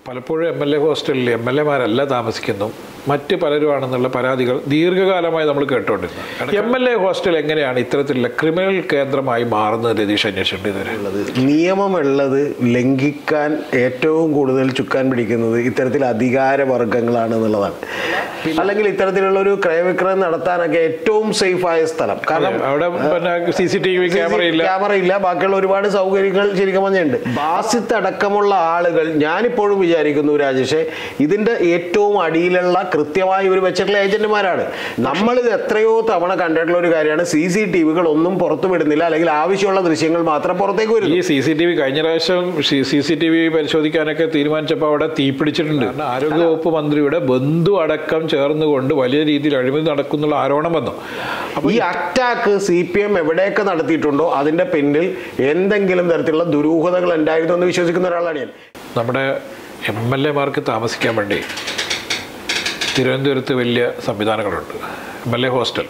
പലപ്പോഴും M L A ഹോസ്റ്റലിൽ M L എമാരല്ല താമസിക്കുന്നു മറ്റ് പലരുമാണെന്നുള്ള പരാതികൾ ദീർഘകാലമായി നമ്മൾ കേട്ടുകൊണ്ടിരുന്നത് എം എൽ എ ഹോസ്റ്റൽ എങ്ങനെയാണ് ഇത്തരത്തിലുള്ള ക്രിമിനൽ കേന്ദ്രമായി മാറുന്നത് രതീഷ് അന്വേഷിച്ചിട്ടുണ്ട് ഇതുവരെ ഉള്ളത് നിയമമുള്ളത് ലംഘിക്കാൻ ഏറ്റവും കൂടുതൽ ചുക്കാൻ പിടിക്കുന്നത് ഇത്തരത്തിൽ അധികാര വർഗങ്ങളാണ് എന്നുള്ളതാണ് അല്ലെങ്കിൽ ഇത്തരത്തിലുള്ള ഒരു ക്രയവിക്രയം നടത്താനൊക്കെ ഏറ്റവും സേഫ് ആയ സ്ഥലം കാരണം അവിടെ പിന്നെ C C T V camera ഇല്ല ക്യാമറ ഇല്ല ബാക്കിയുള്ള ഒരുപാട് സൗകര്യങ്ങൾ ശരിക്കും പറഞ്ഞുണ്ട് ബാസിത്ത് അടക്കമുള്ള ആളുകൾ ഞാനിപ്പോഴും വിചാരിക്കുന്നു രാജേഷേ ഇതിന്റെ ഏറ്റവും അടിയിലുള്ള കൃത്യമായി ഒരു വെച്ചിട്ടുള്ള ഏജന്റുമാരാണ് നമ്മളിത് എത്രയോ തവണ കണ്ടിട്ടുള്ള ഒരു കാര്യമാണ് സി സി ടി വികൾ ഒന്നും പുറത്തു വിടുന്നില്ല അല്ലെങ്കിൽ ആവശ്യമുള്ള ദൃശ്യങ്ങൾ മാത്രം പുറത്തേക്ക് ഈ വരുന്നു സി സി ടി വി കഴിഞ്ഞ പ്രാവശ്യം സി സി ടി വി പരിശോധിക്കാനൊക്കെ തീരുമാനിച്ചപ്പോൾ അവിടെ തീപിടിച്ചിട്ടുണ്ട് ആരോഗ്യവകുപ്പ് മന്ത്രിയുടെ ബന്ധു അടക്കം ചേർന്നുകൊണ്ട് വലിയ രീതിയിൽ അഴിമതി നടക്കുന്നുള്ള ആരോപണം വന്നു അപ്പോൾ ഈ അറ്റാക്ക് സി പി എം എവിടെയൊക്കെ നടത്തിയിട്ടുണ്ടോ അതിന്റെ പിന്നിൽ എന്തെങ്കിലും തരത്തിലുള്ള ദുരൂഹതകൾ ഉണ്ടായിരുന്നു എന്ന് വിശ്വസിക്കുന്ന ഒരാളാണ് ഞാൻ നമ്മുടെ എം എൽ എമാർക്ക് താമസിക്കാൻ വേണ്ടി തിരുവനന്തപുരത്ത് വലിയ സംവിധാനങ്ങളുണ്ട് എം എൽ എ ഹോസ്റ്റൽ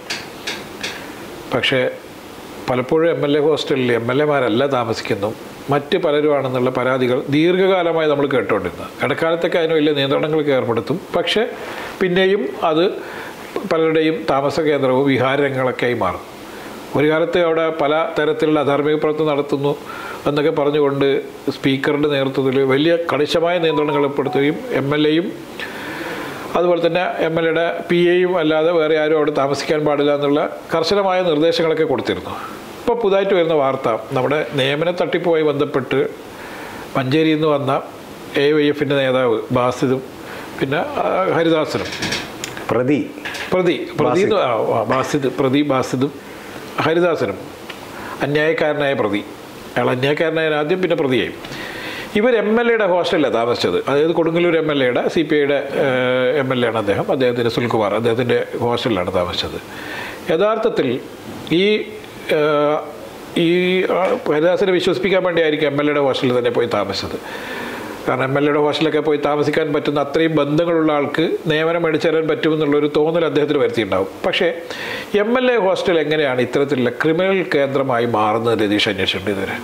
പക്ഷേ പലപ്പോഴും എം എൽ എ ഹോസ്റ്റലിൽ എം എൽ എമാരല്ല താമസിക്കുന്നു മറ്റ് പലരുമാണെന്നുള്ള പരാതികൾ ദീർഘകാലമായി നമ്മൾ കേട്ടുകൊണ്ടിരുന്നത് ഇടക്കാലത്തൊക്കെ അതിന് വലിയ നിയന്ത്രണങ്ങളൊക്കെ ഏർപ്പെടുത്തും പക്ഷേ പിന്നെയും അത് പലരുടെയും താമസ കേന്ദ്രവും വിഹാരങ്ങളൊക്കെയായി മാറും ഒരു കാലത്ത് അവിടെ പല തരത്തിലുള്ള അധാർമിക പ്രവർത്തനം നടത്തുന്നു എന്നൊക്കെ പറഞ്ഞുകൊണ്ട് സ്പീക്കറുടെ നേതൃത്വത്തിൽ വലിയ കണിശമായ നിയന്ത്രണങ്ങൾ ഏർപ്പെടുത്തുകയും എം എൽ എയും അതുപോലെ തന്നെ എം എൽ എയുടെ പി എയും അല്ലാതെ വേറെ ആരും അവിടെ താമസിക്കാൻ പാടില്ല എന്നുള്ള കർശനമായ നിർദ്ദേശങ്ങളൊക്കെ കൊടുത്തിരുന്നു ഇപ്പോൾ പുതുതായിട്ട് വരുന്ന വാർത്ത നമ്മുടെ നിയമന തട്ടിപ്പുമായി ബന്ധപ്പെട്ട് മഞ്ചേരിയിൽ നിന്ന് വന്ന എ വൈ എഫിൻ്റെ നേതാവ് ബാസിദും പിന്നെ ആ, ഹരിദാസനും പ്രതി പ്രതി പ്രതി എന്ന് ആ, ആ, ബാസിദ് പ്രതി ബാസിദും ഹരിദാസനും അന്യായക്കാരനായ പ്രതി അയാൾ അന്യായക്കാരനായ ആദ്യം പിന്നെ പ്രതിയായി ഇവർ എം എൽ എയുടെ ഹോസ്റ്റലിലാണ് താമസിച്ചത് അതായത് കൊടുങ്ങല്ലൂർ എം എൽ എയുടെ സി പി ഐയുടെ എം എൽ എ ആണ് അദ്ദേഹം അദ്ദേഹത്തിൻ്റെ സുൽകുമാർ അദ്ദേഹത്തിൻ്റെ ഹോസ്റ്റലിലാണ് താമസിച്ചത് യഥാർത്ഥത്തിൽ ഈ ആ, ഈ ആ, ഹരിദാസിനെ വിശ്വസിപ്പിക്കാൻ വേണ്ടിയായിരിക്കും എം എൽ എയുടെ ഹോസ്റ്റലിൽ തന്നെ പോയി താമസിച്ചത് കാരണം എം എൽ എയുടെ ഹോസ്റ്റലൊക്കെ പോയി താമസിക്കാൻ പറ്റുന്ന അത്രയും ബന്ധങ്ങളുള്ള ആൾക്ക് നിയമനം മേടിച്ചു തരാൻ പറ്റുമെന്നുള്ളൊരു തോന്നൽ അദ്ദേഹത്തിന് വരുത്തിയിട്ടുണ്ടാവും പക്ഷേ എം എൽ എ ഹോസ്റ്റൽ എങ്ങനെയാണ് ഇത്തരത്തിലുള്ള ക്രിമിനൽ കേന്ദ്രമായി മാറുന്നത് രതീഷ് അന്വേഷിച്ചിട്ടുണ്ട് ഇതുവരെ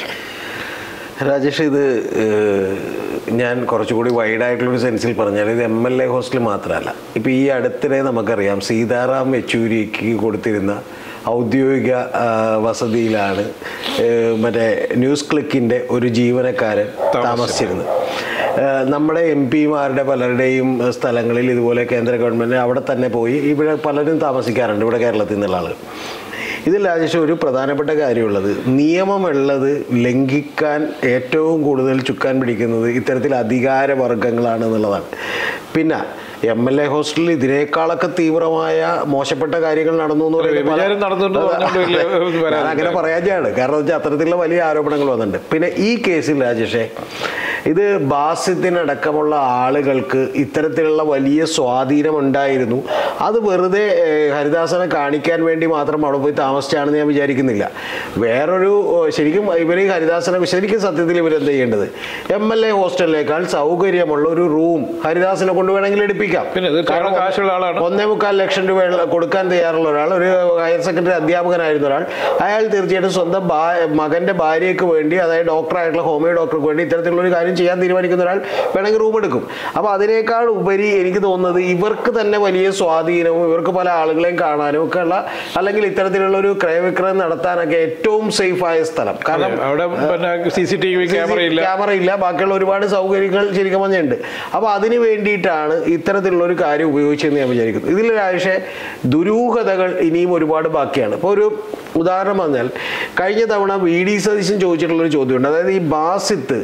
രാജേഷ് ഇത് ഏഹ്, ഞാൻ കുറച്ചുകൂടി വൈഡായിട്ടുള്ളൊരു സെൻസിൽ പറഞ്ഞാൽ ഇത് എം എൽ എ ഹോസ്റ്റൽ മാത്രമല്ല ഇപ്പം ഈ അടുത്തിടെ നമുക്കറിയാം സീതാറാം യെച്ചൂരിക്ക് കൊടുത്തിരുന്ന ഔദ്യോഗിക ആ, വസതിയിലാണ് ഏഹ്, മറ്റേ ന്യൂസ് ക്ലിക്കിൻ്റെ ഒരു ജീവനക്കാരൻ താമസിച്ചിരുന്നത് ഏഹ്, നമ്മുടെ എം പിമാരുടെ പലരുടെയും സ്ഥലങ്ങളിൽ ഇതുപോലെ കേന്ദ്ര ഗവൺമെൻറ് അവിടെ തന്നെ പോയി ഇവിടെ പലരും താമസിക്കാറുണ്ട് ഇവിടെ കേരളത്തിൽ നിന്നുള്ള ആളുകൾ ഇതിൽ രാജേഷ് ഒരു പ്രധാനപ്പെട്ട കാര്യമുള്ളത് നിയമമുള്ളത് ലംഘിക്കാൻ ഏറ്റവും കൂടുതൽ ചുക്കാൻ പിടിക്കുന്നത് ഇത്തരത്തിൽ അധികാര വർഗങ്ങളാണ് എന്നുള്ളതാണ് പിന്നെ എം എൽ എ ഹോസ്റ്റലിൽ ഇതിനേക്കാളൊക്കെ തീവ്രമായ മോശപ്പെട്ട കാര്യങ്ങൾ നടന്നു എന്ന് പറയുന്നത് പല- വ്യഭിചാരം നടന്നിട്ടുണ്ട് പറഞ്ഞുകൊണ്ട് വലിയ പരാതി ഞാൻ അങ്ങനെ പറയാതെയാണ് കാരണം വെച്ചാൽ അത്തരത്തിലുള്ള വലിയ ആരോപണങ്ങൾ വന്നിട്ടുണ്ട് പിന്നെ ഈ കേസിൽ രാജേഷേ ഇത് ബാസിത്തിനടക്കമുള്ള ആളുകൾക്ക് ഇത്തരത്തിലുള്ള വലിയ സ്വാധീനം ഉണ്ടായിരുന്നു അത് വെറുതെ ഏഹ്, ഹരിദാസനെ കാണിക്കാൻ വേണ്ടി മാത്രം അവിടെ പോയി താമസിച്ചാണെന്ന് ഞാൻ വിചാരിക്കുന്നില്ല വേറൊരു ഏഹ്, ശരിക്കും ഇവർ ഈ ഹരിദാസനെ ശരിക്കും സത്യത്തിൽ ഇവരെന്ത് ചെയ്യേണ്ടത് എം എൽ എ ഹോസ്റ്റലിനേക്കാൾ സൗകര്യമുള്ള ഒരു റൂം ഹരിദാസിനെ കൊണ്ട് വേണമെങ്കിൽ എടുപ്പിക്കാം പിന്നെ ഇത് കാരണം കാശുള്ള ആളാണ് ഒന്നേ മുക്കാൽ ലക്ഷം രൂപ കൊടുക്കാൻ തയ്യാറുള്ള ഒരാൾ ഒരു ഹയർ സെക്കൻഡറി അധ്യാപകനായിരുന്ന ഒരാൾ അയാൾ തീർച്ചയായിട്ടും സ്വന്തം ഭാ- മകന്റെ ഭാര്യയ്ക്ക് വേണ്ടി അതായത് ഡോക്ടറായിട്ടുള്ള ഹോമിയോ ഡോക്ടർക്ക് വേണ്ടി ഇത്തരത്തിലുള്ള ഒരു കാര്യം ചെയ്യാൻ തീരുമാനിക്കുന്ന ഒരാൾ വേണമെങ്കിൽ റൂം എടുക്കും അപ്പോൾ അതിനേക്കാൾ ഉപരി എനിക്ക് തോന്നുന്നത് ഇവർക്ക് തന്നെ വലിയ സ്വാധീനവും ഇവർക്ക് പല ആളുകളെയും കാണാനും ഒക്കെ ഉള്ള അല്ലെങ്കിൽ ഇത്തരത്തിലുള്ള ഒരു ക്രയവിക്രയം നടത്താനൊക്കെ ഏറ്റവും സേഫ് ആയ സ്ഥലം കാരണം അവിടെ പിന്നെ C C T V camera ഇല്ല ക്യാമറ ഇല്ല ബാക്കിയുള്ള ഒരുപാട് സൗകര്യങ്ങൾ ശരിക്കും പറഞ്ഞുണ്ട് അപ്പോൾ അതിന് വേണ്ടിയിട്ടാണ് ഇത്തരത്തിലുള്ള ഒരു കാര്യം ഉപയോഗിച്ചതെന്ന് ഞാൻ വിചാരിക്കുന്നു ഇതിൽ രാജേഷേ ദുരൂഹതകൾ ഇനിയും ഒരുപാട് ബാക്കിയാണ് ഇപ്പോൾ ഒരു ഉദാഹരണം പറഞ്ഞാൽ കഴിഞ്ഞ തവണ വി ഡി സതീശൻ ചോദിച്ചിട്ടുള്ള ഒരു ചോദ്യമുണ്ട് അതായത് ഈ ബാസിത്ത്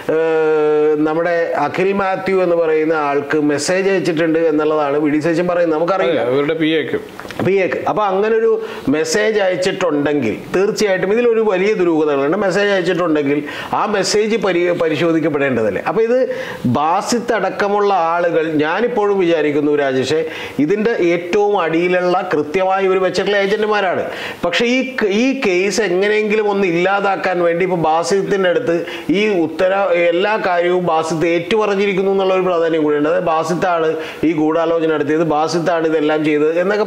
ഏഹ്, നമ്മുടെ അഖിൽ മാത്യു എന്ന് പറയുന്ന ആൾക്ക് മെസ്സേജ് അയച്ചിട്ടുണ്ട് എന്നുള്ളതാണ് വി ഡി സതീശൻ പറയുന്നത് നമുക്കറിയില്ല അവരുടെ പി എക്ക് പി എക്ക് അപ്പൊ അങ്ങനെ ഒരു മെസ്സേജ് അയച്ചിട്ടുണ്ടെങ്കിൽ തീർച്ചയായിട്ടും ഇതിലൊരു വലിയ ദുരൂഹതകളുണ്ട് മെസ്സേജ് അയച്ചിട്ടുണ്ടെങ്കിൽ ആ മെസ്സേജ് പരി പരിശോധിക്കപ്പെടേണ്ടതല്ലേ അപ്പൊ ഇത് ബാസിത്ത് അടക്കമുള്ള ആളുകൾ ഞാനിപ്പോഴും വിചാരിക്കുന്നു രാജേഷേ ഇതിന്റെ ഏറ്റവും അടിയിലുള്ള കൃത്യമായി ഇവർ വെച്ചിട്ടുള്ള ഏജന്റുമാരാണ് പക്ഷേ ഈ ക- ഈ കേസ് എങ്ങനെയെങ്കിലും ഒന്ന് ഇല്ലാതാക്കാൻ വേണ്ടി ഇപ്പൊ ബാസിത്തിന്റെ അടുത്ത് ഈ ഉത്തര എല്ലാ കാര്യവും ബാസിത്ത് ഏറ്റുപറഞ്ഞിരിക്കുന്നു എന്നുള്ള ഒരു പ്രാധാന്യം കൂടിയുണ്ട് അതായത് ബാസിത്താണ് ഈ ഗൂഢാലോചന നടത്തിയത് ബാസിത്താണ് ഇതെല്ലാം ചെയ്തത് എന്നൊക്കെ പറയുമ്പോൾ പോലും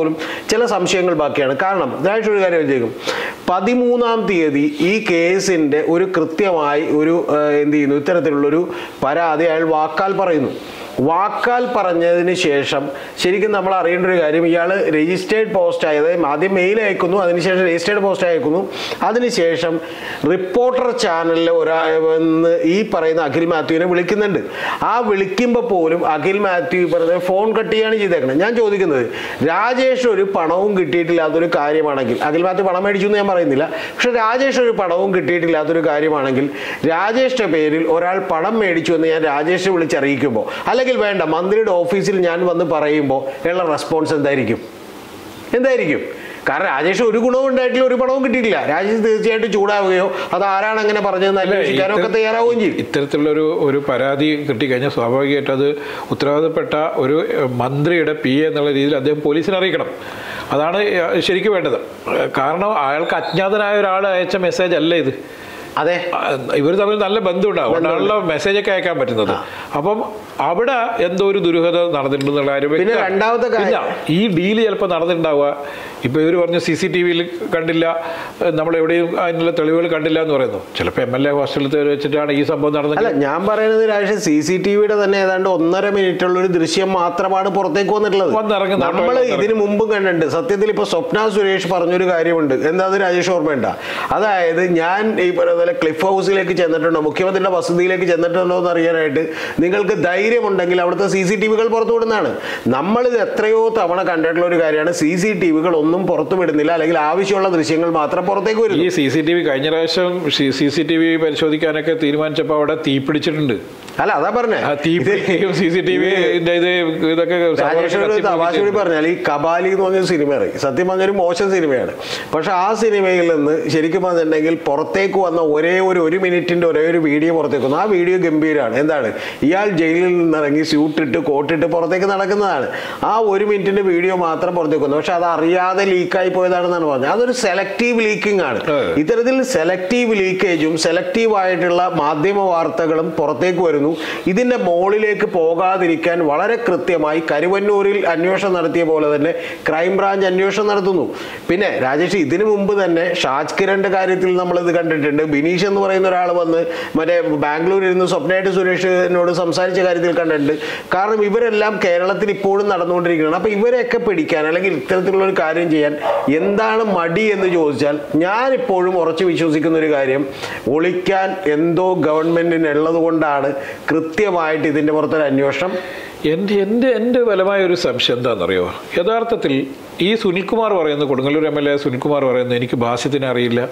പോലും ചില സംശയങ്ങൾ ബാക്കിയാണ് കാരണം രാജേഷ് ഒരു കാര്യം വെച്ചേക്കും പതിമൂന്നാം തീയതി ഈ കേസിന്റെ ഒരു കൃത്യമായി ഒരു ആ, എന്ത് ചെയ്യുന്നു ഇത്തരത്തിലുള്ളൊരു പരാതി അയാൾ വാക്കാൽ പറയുന്നു വാക്കാൽ പറഞ്ഞതിന് ശേഷം ശരിക്കും നമ്മൾ അറിയേണ്ട ഒരു കാര്യം ഇയാൾ രജിസ്റ്റേർഡ് പോസ്റ്റ് ആയത് ആദ്യം മെയിൽ അയക്കുന്നു അതിനുശേഷം രജിസ്റ്റേർഡ് പോസ്റ്റ് അയക്കുന്നു അതിനുശേഷം റിപ്പോർട്ടർ ചാനലിൽ ഒരാ വന്ന് ഈ പറയുന്ന അഖിൽ മാത്യുവിനെ വിളിക്കുന്നുണ്ട് ആ വിളിക്കുമ്പോൾ പോലും അഖിൽ മാത്യു പറഞ്ഞ ഫോൺ കട്ട് ചെയ്യാണ് ചെയ്തേക്കുന്നത് ഞാൻ ചോദിക്കുന്നത് രാജേഷ് ഒരു പണവും കിട്ടിയിട്ടില്ലാത്തൊരു കാര്യമാണെങ്കിൽ അഖിൽ മാത്യു പണം മേടിച്ചു എന്ന് ഞാൻ പറയുന്നില്ല പക്ഷെ രാജേഷ് ഒരു പണവും കിട്ടിയിട്ടില്ലാത്തൊരു കാര്യമാണെങ്കിൽ രാജേഷിന്റെ പേരിൽ ഒരാൾ പണം മേടിച്ചു എന്ന് ഞാൻ രാജേഷിനെ വിളിച്ചറിയിക്കുമ്പോൾ അല്ലെങ്കിൽ വേണ്ട മന്ത്രിയുടെ ഓഫീസിൽ ഞാൻ വന്ന് പറയുമ്പോൾ ഉള്ള റെസ്പോൺസ് എന്തായിരിക്കും എന്തായിരിക്കും കാരണം രാജേഷ് ഒരു ഗുണവും ഉണ്ടായിട്ടില്ല ഒരു പണവും കിട്ടിയിട്ടില്ല രാജേഷ് തീർച്ചയായിട്ടും ചൂടാവുകയോ അത് ആരാണ് അങ്ങനെ പറഞ്ഞതെന്ന് അന്വേഷിക്കാനോ ഒക്കെ തയ്യാറാവുകയും ചെയ്യും ഇത്തരത്തിലുള്ളൊരു ഒരു പരാതി കിട്ടിക്കഴിഞ്ഞാൽ സ്വാഭാവികമായിട്ട് അത് ഉത്തരവാദപ്പെട്ട ഒരു എഹ്, മന്ത്രിയുടെ പി എ എന്നുള്ള രീതിയിൽ അദ്ദേഹം പോലീസിനെ അറിയിക്കണം അതാണ് എഹ്, ശരിക്കും വേണ്ടത് എഹ്, കാരണം അയാൾക്ക് അജ്ഞാതനായ ഒരാൾ അയച്ച മെസ്സേജ് അല്ല ഇത് അതെ ഇവർ തമ്മിൽ നല്ല ബന്ധമുണ്ടാവും അതുകൊണ്ടാണല്ലോ മെസ്സേജൊക്കെ അയക്കാൻ പറ്റുന്നത് അപ്പം അവിടെ എന്തോ ഒരു ദുരൂഹത നടന്നിട്ടുണ്ടെന്നുള്ള കാര്യം പിന്നെ വ്യക്തമാണ്. രണ്ടാമത്തെ കാര്യം- പിന്നെ ഈ ഡീല് ചിലപ്പോൾ നടന്നിട്ടുണ്ടാവുക ഇപ്പൊ ഇവർ പറഞ്ഞു സി സി ടി വിയിൽ കണ്ടില്ല നമ്മൾ എവിടെയും അതിനുള്ള തെളിവുകൾ കണ്ടില്ല എന്ന് പറയുന്നു ചിലപ്പോൾ എം എൽ എ ഹോസ്റ്റലിൽ വെച്ചിട്ടാണ് ഈ സംഭവം അല്ല നടന്നത് ഞാൻ പറയുന്നത് രാജേഷ് സി സി ടി വിയുടെ തന്നെ ഏതാണ്ട് ഒന്നര മിനിറ്റ് ഉള്ള ഒരു ദൃശ്യം മാത്രമാണ് പുറത്തേക്ക് വന്നിട്ടുള്ളത് വന്നിറങ്ങുന്ന നമ്മൾ വന്നിറങ്ങുന്ന. ഇതിനു മുമ്പും കണ്ടിട്ടുണ്ട് സത്യത്തിൽ ഇപ്പൊ സ്വപ്ന സുരേഷ് പറഞ്ഞൊരു കാര്യമുണ്ട് എന്താ അത് രാജേഷ് ഓർമ്മയുണ്ട അതായത് ഞാൻ ഈ പറയുന്ന പോലെ ക്ലിഫ് ഹൗസിലേക്ക് ചെന്നിട്ടുണ്ടോ മുഖ്യമന്ത്രിയുടെ വസതിയിലേക്ക് ചെന്നിട്ടുണ്ടോ എന്ന് അറിയാനായിട്ട് നിങ്ങൾക്ക് ധൈര്യമുണ്ടെങ്കിൽ അവിടുത്തെ സി സി ടി വികൾ പുറത്തു വിടുന്നതാണ് നമ്മളിത് എത്രയോ തവണ കണ്ടിട്ടുള്ള ഒരു കാര്യമാണ് സി സി ടി വികൾ ഒന്നും പുറത്തു വിടുന്നില്ല അല്ലെങ്കിൽ ആവശ്യമുള്ള ദൃശ്യങ്ങൾ മാത്രം പുറത്തേക്ക് വരുന്നു ഈ സി സി ടി വി കഴിഞ്ഞ പ്രാവശ്യം സി സി ടി വി പരിശോധിക്കാനൊക്കെ തീരുമാനിച്ചപ്പോൾ അവിടെ തീ പിടിച്ചിട്ടുണ്ട് അല്ല അതാ പറഞ്ഞേ ആ തീ പിടിക്കുകയും സി സി ടി വി ഇത് ഇതൊക്കെ രാജേഷ് ഒരു തമാശ കൂടി പറഞ്ഞാൽ ഈ കബാലി എന്ന് പറഞ്ഞ സിനിമ ഇറങ്ങി സത്യം പറഞ്ഞൊരു മോശം സിനിമയാണ് പക്ഷെ ആ സിനിമയിൽ നിന്ന് ശരിക്കും പറഞ്ഞിട്ടുണ്ടെങ്കിൽ പുറത്തേക്ക് വന്ന ഒരേ ഒരു ഒരു മിനിറ്റിന്റെ ഒരേ ഒരു വീഡിയോ പുറത്തേക്ക് വന്നു ആ വീഡിയോ ഗംഭീരമാണ് എന്താണ് ഇയാൾ ജയിലിൽ നിന്നിറങ്ങി സ്യൂട്ടിട്ട് കോട്ടിട്ട് പുറത്തേക്ക് നടക്കുന്നതാണ് ആ ഒരു മിനിറ്റിന്റെ വീഡിയോ മാത്രം പുറത്തേക്ക് വന്നു പക്ഷെ അത് അറിയാതെ ലീക്കായി പോയതാണെന്നാണ് പറഞ്ഞത് അതൊരു സെലക്റ്റീവ് ലീക്കിംഗ് ആണ് അതെ. ഇത്തരത്തിൽ സെലക്റ്റീവ് ലീക്കേജും സെലക്റ്റീവ് ആയിട്ടുള്ള മാധ്യമ വാർത്തകളും പുറത്തേക്ക് വരുന്നു ഇതിന്റെ മുകളിലേക്ക് പോകാതിരിക്കാൻ വളരെ കൃത്യമായി കരുവന്നൂരിൽ അന്വേഷണം നടത്തിയ പോലെ തന്നെ ക്രൈംബ്രാഞ്ച് അന്വേഷണം നടത്തുന്നു പിന്നെ രാജേഷ് ഇതിനു മുമ്പ് തന്നെ ഷാജ് കിരണിന്റെ കാര്യത്തിൽ നമ്മൾ ഇത് കണ്ടിട്ടുണ്ട് ബിനീഷ് എന്ന് പറയുന്ന ഒരാൾ വന്ന് മറ്റേ ബാംഗ്ലൂരിൽ ഇരുന്ന് സ്വപ്നയായിട്ട് സുരേഷിനോട് സംസാരിച്ച കാര്യത്തിൽ കണ്ടിട്ടുണ്ട് കാരണം ഇവരെല്ലാം കേരളത്തിൽ ഇപ്പോഴും നടന്നുകൊണ്ടിരിക്കുകയാണ് അപ്പൊ ഇവരെയൊക്കെ പിടിക്കാൻ അല്ലെങ്കിൽ ഇത്തരത്തിലുള്ള ഒരു കാര്യം ചെയ്യാൻ എന്താണ് മടി എന്ന് ചോദിച്ചാൽ ഞാൻ ഇപ്പോഴും ഉറച്ചു വിശ്വസിക്കുന്ന ഒരു കാര്യം ഒളിക്കാൻ എന്തോ ഗവൺമെന്റിന് ഉള്ളത് കൊണ്ടാണ് കൃത്യമായിട്ട് ഇതിന്റെ പുറത്തൊരു അന്വേഷണം എൻ്റെ എൻ്റെ എൻ്റെ ബലമായ ഒരു സംശയം എന്താണെന്നറിയോ യഥാർത്ഥത്തിൽ ഈ സുനിൽകുമാർ പറയുന്ന Kodungallur M L A Sunilkumar പറയുന്നത് എനിക്ക് ഭാഷ്യത്തിനെ അറിയില്ല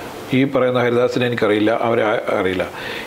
ഈ പറയുന്ന ഹരിദാസിനെ എനിക്കറിയില്ല അവരെ ആ- അറിയില്ല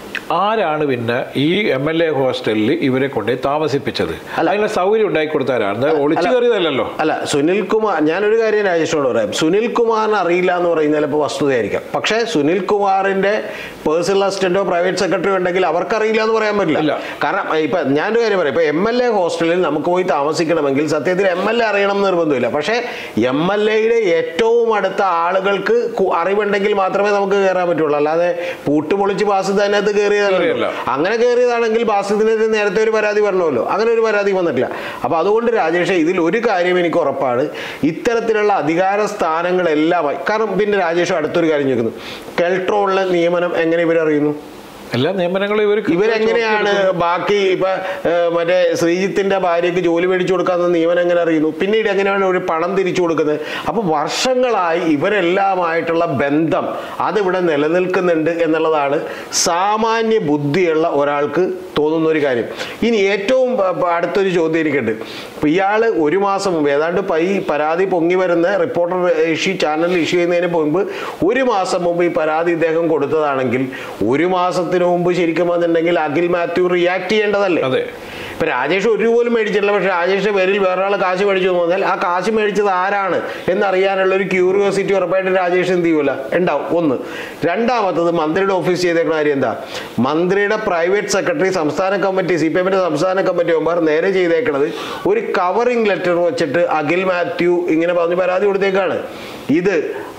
ആരാണ് പിന്നെ ഈ എം എൽ എ ഹോസ്റ്റലിൽ ഇവരെ കൊണ്ടുപോയി താമസിപ്പിച്ചത് അതിനുള്ള സൗകര്യം ഉണ്ടാക്കി കൊടുത്താരാണ് ഒളിച്ചു കയറിയതല്ലല്ലോ അല്ല സുനിൽ കുമാർ ഞാനൊരു കാര്യം രാജേഷോട് പറയാം സുനിൽ കുമാറിന് അറിയില്ല എന്ന് പറയുന്നത് ചിലപ്പോൾ വസ്തുതയായിരിക്കാം പക്ഷേ സുനിൽ കുമാറിന്റെ പേഴ്സണൽ അസിസ്റ്റന്റോ പ്രൈവറ്റ് സെക്രട്ടറിയോ ഉണ്ടെങ്കിൽ അവർക്കറിയില്ല എന്ന് പറയാൻ പറ്റില്ല ഇല്ല. കാരണം ഇപ്പൊ ഞാനൊരു കാര്യം പറയാം ഇപ്പൊ എം എൽ എ ഹോസ്റ്റലിൽ നമുക്ക് പോയി താമസിക്കണമെങ്കിൽ സത്യത്തിൽ എം എൽ എ അറിയണം എന്ന് നിർബന്ധമില്ല പക്ഷേ എം എൽ എയുടെ ഏറ്റവും അടുത്ത ആളുകൾക്ക് കു- അറിവുണ്ടെങ്കിൽ മാത്രമേ നമുക്ക് കയറാൻ പറ്റുള്ളൂ അല്ലാതെ പൂട്ടുപൊളിച്ച് ബാസിത് അതിനകത്ത് കയറിയതല്ല കയറിയല്ല. അങ്ങനെ കയറിയതാണെങ്കിൽ ബാസിതിനെതിരെ നേരത്തെ ഒരു പരാതി പറഞ്ഞല്ലോ അങ്ങനെ ഒരു പരാതി വന്നിട്ടില്ല അപ്പൊ അതുകൊണ്ട് രാജേഷ് ഇതിൽ ഒരു കാര്യം എനിക്ക് ഉറപ്പാണ് ഇത്തരത്തിലുള്ള അധികാര സ്ഥാനങ്ങളെല്ലാം കാരണം പിന്നെ രാജേഷ് അടുത്തൊരു കാര്യം ചോദിക്കുന്നു കെൽട്രോണിലെ നിയമനം എങ്ങനെ ഇവരറിയുന്നു എല്ലാ നിയമനങ്ങളും ഇവർ ഇവരെങ്ങനെയാണ് ബാക്കി ഇപ്പൊ ഏഹ്, മറ്റേ ശ്രീജിത്തിന്റെ ഭാര്യയ്ക്ക് ജോലി മേടിച്ചു കൊടുക്കാന്ന് നിയമനം എങ്ങനെ അറിയുന്നു പിന്നീട് എങ്ങനെയാണ് ഒരു പണം തിരിച്ചു കൊടുക്കുന്നത് അപ്പൊ വർഷങ്ങളായി ഇവരെല്ലാമായിട്ടുള്ള ബന്ധം അതിവിടെ നിലനിൽക്കുന്നുണ്ട് എന്നുള്ളതാണ് സാമാന്യ ബുദ്ധിയുള്ള ഒരാൾക്ക് തോന്നുന്ന ഒരു കാര്യം ഇനി ഏറ്റവും പ- പ- അടുത്തൊരു ചോദ്യം എനിക്കുണ്ട് ഇപ്പൊ ഇയാള് ഒരു മാസം മുമ്പ് ഏതാണ്ട് പൈ പരാതി പൊങ്ങി വരുന്ന റിപ്പോർട്ടർ ഇഷ്യൂ ചാനലിൽ ഇഷ്യൂ ചെയ്യുന്നതിന് മുമ്പ് ഒരു മാസം മുമ്പ് ഈ പരാതി ഇദ്ദേഹം കൊടുത്തതാണെങ്കിൽ ഒരു മാസത്തിന് മുമ്പ് ശരിക്കും വന്നിട്ടുണ്ടെങ്കിൽ അഖിൽ മാത്യു റിയാക്ട് ചെയ്യേണ്ടതല്ലേ അതെ ഇപ്പൊ രാജേഷ് ഒരു പോലും മേടിച്ചിട്ടില്ല പക്ഷെ രാജേഷിന്റെ പേരിൽ വേറൊരാൾ കാശ് മേടിച്ചു എന്ന് പറഞ്ഞാൽ ആ കാശ് മേടിച്ചത് ആരാണ് എന്നറിയാനുള്ള ഒരു ക്യൂരിയോസിറ്റി ഉറപ്പായിട്ട് രാജേഷ് എന്ത് ചെയ്യൂല ഉണ്ടാവും ഒന്ന് രണ്ടാമത്തത് മന്ത്രിയുടെ ഓഫീസ് ചെയ്തേക്കുന്ന കാര്യം എന്താ മന്ത്രിയുടെ പ്രൈവറ്റ് സെക്രട്ടറി സംസ്ഥാന കമ്മിറ്റി സി പി എമ്മിന്റെ സംസ്ഥാന കമ്മിറ്റി മെമ്പർ നേരെ ചെയ്തേക്കണത് ഒരു കവറിംഗ് ലെറ്റർ വെച്ചിട്ട് അഖിൽ മാത്യു ഇങ്ങനെ പറഞ്ഞ് പരാതി കൊടുത്തേക്കാണ് ഇത്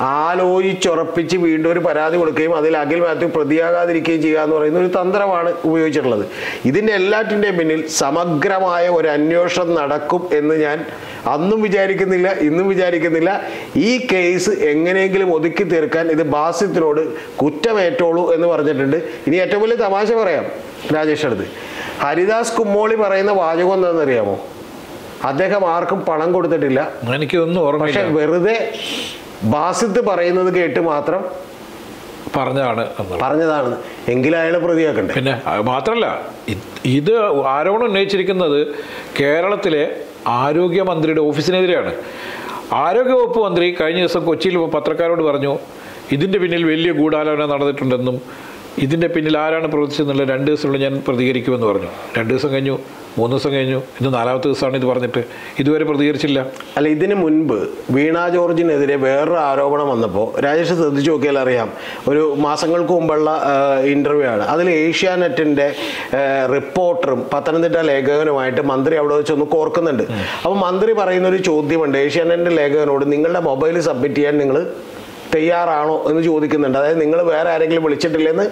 ആലോചിച്ചുറപ്പിച്ച് വീണ്ടും ഒരു പരാതി കൊടുക്കുകയും അതിൽ അഖിൽ മാത്യു പ്രതിയാകാതിരിക്കുകയും ചെയ്യുക എന്ന് പറയുന്ന ഒരു തന്ത്രമാണ് ഉപയോഗിച്ചിട്ടുള്ളത് ഇതിൻ്റെ എല്ലാറ്റിൻ്റെയും പിന്നിൽ സമഗ്രമായ ഒരു അന്വേഷണം നടക്കും എന്ന് ഞാൻ അന്നും വിചാരിക്കുന്നില്ല ഇന്നും വിചാരിക്കുന്നില്ല ഈ കേസ് എങ്ങനെയെങ്കിലും ഒതുക്കി തീർക്കാൻ ഇത് ബാസ്യത്തിനോട് കുറ്റമേറ്റോളൂ എന്ന് പറഞ്ഞിട്ടുണ്ട് ഇനി ഏറ്റവും വലിയ തമാശ പറയാം രാജേഷ് അടുത്ത് ഹരിദാസ് കുമ്മോളി പറയുന്ന വാചകം എന്താണെന്നറിയാമോ അദ്ദേഹം ആർക്കും പണം കൊടുത്തിട്ടില്ല എനിക്കൊന്നും പക്ഷെ ഓർമ്മയില്ല വെറുതെ ബാസിത്ത് പറയുന്നത് കേട്ട് മാത്രം പറഞ്ഞതാണ് എന്നുള്ളത് പറഞ്ഞതാണ് എങ്കിലും അയാളെ പ്രതിയാക്കണ്ടേ പിന്നെ അത് മാത്രമല്ല ഇത് ഇത് ആരോപണം ഉന്നയിച്ചിരിക്കുന്നത് കേരളത്തിലെ ആരോഗ്യമന്ത്രിയുടെ ഓഫീസിനെതിരെയാണ് ആരോഗ്യവകുപ്പ് മന്ത്രി കഴിഞ്ഞ ദിവസം കൊച്ചിയിൽ പത്രക്കാരോട് പറഞ്ഞു ഇതിൻ്റെ പിന്നിൽ വലിയ ഗൂഢാലോചന നടന്നിട്ടുണ്ടെന്നും ഇതിൻ്റെ പിന്നിൽ ആരാണ് പ്രവർത്തിച്ചെന്നുള്ള രണ്ട് ദിവസത്തിനുള്ളിൽ ഞാൻ പ്രതികരിക്കുമെന്ന് പറഞ്ഞു രണ്ട് ദിവസം കഴിഞ്ഞു മൂന്ന് ദിവസം കഴിഞ്ഞു ഇന്ന് നാലാമത്തെ ദിവസമാണ് ഇത് പറഞ്ഞിട്ട് ഇതുവരെ പ്രതികരിച്ചില്ല അല്ല ഇതിന് മുൻപ് വീണ ജോർജിനെതിരെ വേറൊരു ആരോപണം വന്നപ്പോൾ രാജേഷ് ശ്രദ്ധിച്ചു നോക്കിയാൽ അറിയാം ഒരു മാസങ്ങൾക്ക് മുമ്പുള്ള ഇൻ്റർവ്യൂ ആണ് അതിൽ ഏഷ്യാനെറ്റിൻ്റെ റിപ്പോർട്ടറും പത്തനംതിട്ട ലേഖകനുമായിട്ട് മന്ത്രി അവിടെ വെച്ചൊന്ന് കോർക്കുന്നുണ്ട് അപ്പോൾ മന്ത്രി പറയുന്ന ഒരു ചോദ്യമുണ്ട് ഏഷ്യാനെറ്റിൻ്റെ ലേഖകനോട് നിങ്ങളുടെ മൊബൈൽ സബ്മിറ്റ് ചെയ്യാൻ നിങ്ങൾ തയ്യാറാണോ എന്ന് ചോദിക്കുന്നുണ്ട് അതായത് നിങ്ങൾ വേറെ ആരെങ്കിലും വിളിച്ചിട്ടില്ലെന്ന്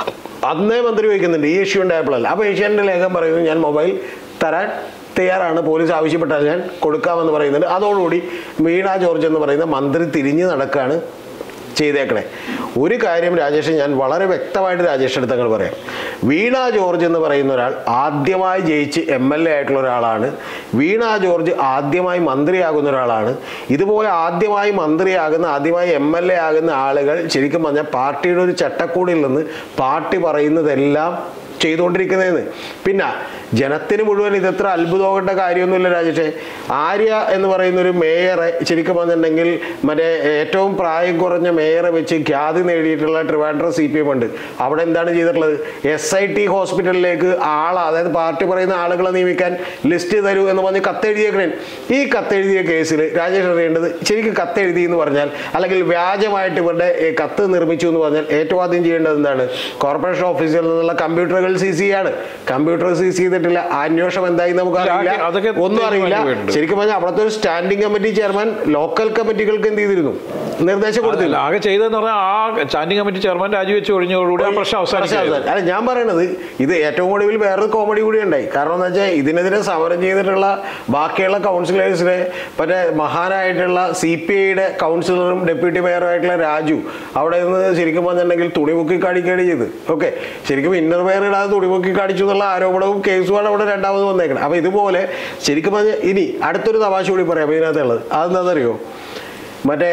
അന്നേ മന്ത്രി ചോദിക്കുന്നുണ്ട് ഈ ഇഷ്യൂ ഉണ്ടായപ്പോഴല്ല അപ്പോൾ ഏഷ്യാനെറ്റിൻ്റെ ലേഖകൻ പറയുന്നു ഞാൻ മൊബൈൽ തരാൻ തയ്യാറാണ് പോലീസ് ആവശ്യപ്പെട്ടാൽ ഞാൻ കൊടുക്കാമെന്ന് പറയുന്നുണ്ട് അതോടുകൂടി വീണ ജോർജ് എന്ന് പറയുന്ന മന്ത്രി തിരിഞ്ഞ് നടക്കുകയാണ് ചെയ്തേക്കണേ ഒരു കാര്യം രാജേഷ് ഞാൻ വളരെ വ്യക്തമായിട്ട് രാജേഷ് അടുത്തങ്ങൾ പറയാം വീണ ജോർജ് എന്ന് പറയുന്ന ഒരാൾ ആദ്യമായി ജയിച്ച് എം എൽ എ ആയിട്ടുള്ള ഒരാളാണ് വീണ ജോർജ് ആദ്യമായി മന്ത്രിയാകുന്ന ഒരാളാണ് ഇതുപോലെ ആദ്യമായി മന്ത്രിയാകുന്ന ആദ്യമായി എം എൽ എ ആകുന്ന ആളുകൾ ശരിക്കും പറഞ്ഞാൽ പാർട്ടിയുടെ ഒരു ചട്ടക്കൂടിൽ നിന്ന് പാർട്ടി പറയുന്നതെല്ലാം ചെയ്തുകൊണ്ടിരിക്കുന്നതെന്ന് പിന്നെ ജനത്തിന് മുഴുവൻ ഇതത്ര അത്ഭുതമാകേണ്ട കാര്യമൊന്നുമില്ല രാജേഷേ ആര്യ എന്ന് പറയുന്ന ഒരു മേയറെ ശരിക്കും പറഞ്ഞിട്ടുണ്ടെങ്കിൽ മറ്റേ ഏറ്റവും പ്രായം കുറഞ്ഞ മേയറെ വെച്ച് ഖ്യാതി നേടിയിട്ടുള്ള ട്രിവാൻഡ്രം സി പി എം ഉണ്ട് അവിടെ എന്താണ് ചെയ്തിട്ടുള്ളത് എസ് ഐ ടി ഹോസ്പിറ്റലിലേക്ക് ആളെ അതായത് പാർട്ടി പറയുന്ന ആളുകളെ നിയമിക്കാൻ ലിസ്റ്റ് തരൂ എന്ന് പറഞ്ഞ് കത്തെഴുതിയേക്കണേ ഈ കത്തെഴുതിയ കേസിൽ രാജേഷ് അറിയേണ്ടത് ശരിക്കും കത്തെഴുതി എന്ന് പറഞ്ഞാൽ അല്ലെങ്കിൽ വ്യാജമായിട്ട് ഇവരുടെ ഈ കത്ത് നിർമ്മിച്ചു എന്ന് പറഞ്ഞാൽ ഏറ്റവും ആദ്യം ചെയ്യേണ്ടത് എന്താണ് കോർപ്പറേഷൻ ഓഫീസിൽ നിന്നുള്ള കമ്പ്യൂട്ടറുകൾ സീസ് ചെയ്യാണ് കമ്പ്യൂട്ടർ സീസ് ചെയ്തിട്ടില്ല ആ അന്വേഷണം എന്തായി നമുക്ക് അറിയില്ല അതൊക്കെ ഒന്നും അറിയില്ല തീരുമാനിക്കുന്നുണ്ട്. ശരിക്കും പറഞ്ഞാൽ അവിടുത്തെ ഒരു സ്റ്റാൻഡിംഗ് കമ്മിറ്റി ചെയർമാൻ ലോക്കൽ കമ്മിറ്റികൾക്ക് എന്ത് ചെയ്തിരുന്നു നിർദ്ദേശം കൊടുത്തില്ല ആകെ ചെയ്തതെന്ന് പറഞ്ഞാൽ ആ സ്റ്റാൻഡിംഗ് കമ്മിറ്റി ചെയർമാൻ രാജിവെച്ച് ഒഴിഞ്ഞതോടുകൂടി ആ പ്രശ്നം അവസാനിച്ചു അല്ല ഞാൻ പറയണത് ഇത് ഏറ്റവും ഒടുവിൽ വേറൊരു കോമഡി കൂടി ഉണ്ടായി കാരണം എന്ന് വെച്ചാൽ ഇതിനെതിരെ സമരം ചെയ്തിട്ടുള്ള ബാക്കിയുള്ള കൗൺസിലേഴ്സിനെ മറ്റേ മഹാനായിട്ടുള്ള സി പി ഐയുടെ കൗൺസിലറും ഡെപ്യൂട്ടി മേയറുമായിട്ടുള്ള രാജു അവിടെ നിന്ന് ശരിക്കും പറഞ്ഞിട്ടുണ്ടെങ്കിൽ തുണിമുക്കി കാണിക്കുകയാണ് ചെയ്ത് ഓക്കെ ശരിക്കും ഇന്നർ വെയർ ഇടാതെ തുണിമുക്കി കാണിച്ചു എന്നുള്ള ആരോപണവും കേസുമാണ് അവിടെ രണ്ടാമത് വന്നേക്കുന്നത് അപ്പൊ ഇതുപോലെ ശരിക്കും പറഞ്ഞാൽ ഇനി അടുത്തൊരു തമാശ കൂടി പറയാം ഇതിനകത്തുള്ളത് അതെന്താണെന്നറിയോ മറ്റേ